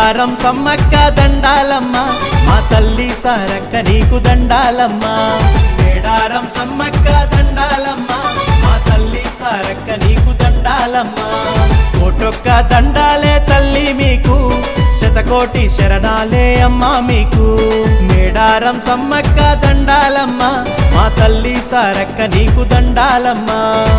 మేడారం సమ్మక్క దండాలమ్మ మా తల్లి సారక్క నీకు దండాలమ్మ మేడారం సమ్మక్క దండాలమ్మ మా తల్లి సారక్క నీకు దండాలమ్మ కోటొక్క దండాలే తల్లి మీకు శతకోటి శరణాలే అమ్మా మీకు మేడారం సమ్మక్క దండాలమ్మ మా తల్లి సారక్క నీకు దండాలమ్మా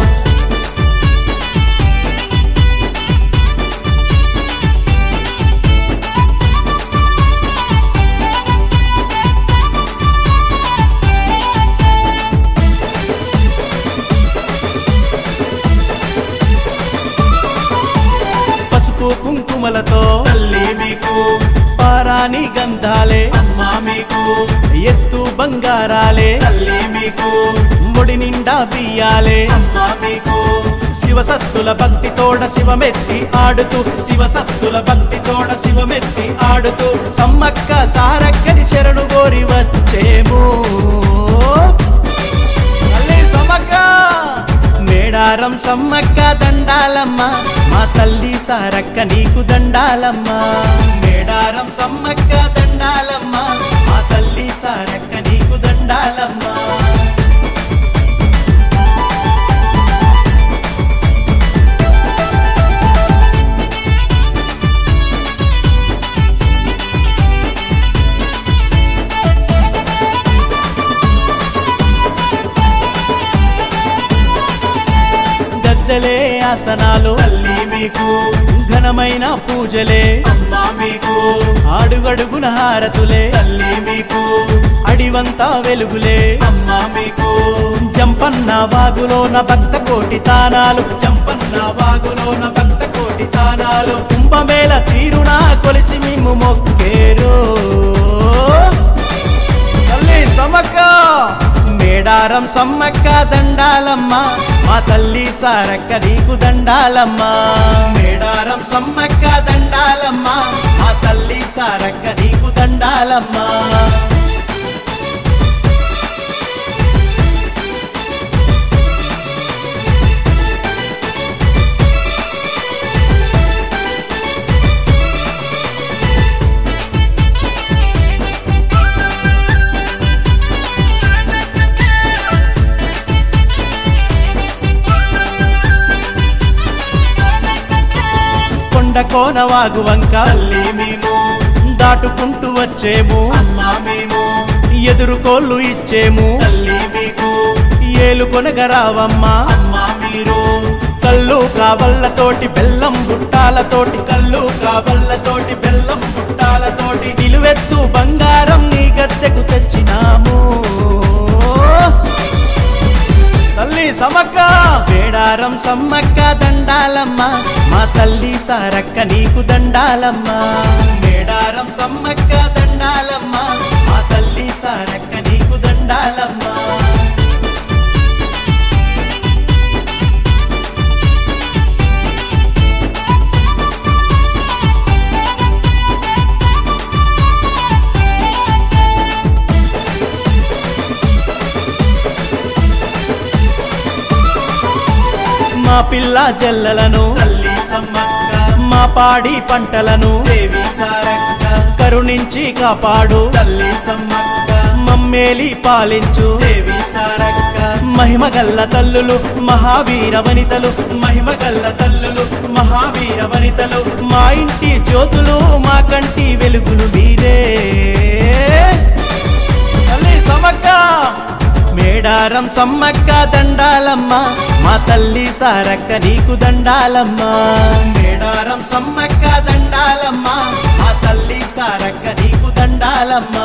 పసుపు కుంకుమలతో తల్లి మీకు పారాని గంధాలే అమ్మా మీకు ఎత్తు బంగారాలే తల్లి మీకు ముడి నిండా బియ్యాలే అమ్మా మీకు శివసత్తుల భక్తి తోడ శివమెత్తి ఆడుతూ శివసత్తుల భక్తి తోడ శివమెత్తి ఆడుతూ సమ్మక్క సారక్కని శరణు కోరి వచ్చేము తల్లి సమ్మక్క మేడారం సమ్మక్క దండాలమ్మ మా తల్లి సారక్క నీకు దండాలమ్మ మేడారం సమ్మక్క దండాలమ్మ మా తల్లి సారక్క నీకు దండాలమ్మ గద్దెలే ఆసనాలు తల్లి మీకు ఘనమైన పూజలే అమ్మా మీకు అడుగడుగున హారతులే తల్లి మీకు అడివంతా వెలుగులే అమ్మా మీకు జంపన్న వాగులోన భక్త కోటి తానాలు జంపన్న వాగులోన భక్త కోటి తానాలు కుంభమేళ తీరున కొలిచి మేము మొక్కేరు తల్లి సమ్మక్క మేడారం సమ్మక్క దండాలమ్మ మా తల్లి సారక్క నీకు దండాలమ్మ మేడారం సమ్మక్క దండాలమ్మ మా తల్లి సారక్క నీకు దండాలమ్మ కొండ కోన వాగు వంక తల్లి మేము దాటుకుంటూ వచ్చేము అమ్మా మేము ఎదురుకోళ్ళు ఇచ్చేము తల్లి మీకు ఏలు కొనగరావమ్మా అమ్మా మీరు కళ్ళు కావళ్ళతోటి బెల్లం బుట్టాలతోటి కళ్ళు కావళ్ళతోటి బెల్లం బుట్టాలతోటి నిలువెత్తు బంగారం నీ గద్దెకు తెచ్చినాము తల్లి సమక్క మేడారం సమ్మక్క దండాలమ్మ మా తల్లి సారక్క నీకు దండాలమ్మ మేడారం సమ్మక్క దండాలమ్మ మా తల్లి సారక్క నీకు దండాలమ్మ మా పిల్ల జల్లలను తల్లి సమ్మక్క మా పాడి పంటలను దేవి సారక్క కరుణించి కాపాడు తల్లి సమ్మక్క మమ్మేలి పాలించు దేవి సారక్క మహిమగల్ల తల్లులు మహావీర వనితలు మహిమగల్ల తల్లులు మహావీర వనితలు మా ఇంటి జ్యోతులు మా కంటి వెలుగులు మీరే తల్లి సమక్క మేడారం సమ్మక్క దండాలమ్మ మా తల్లి సారక్క నీకు దండాలమ్మ మేడారం సమ్మక్క దండాలమ్మ మా తల్లి సారక్క నీకు దండాలమ్మ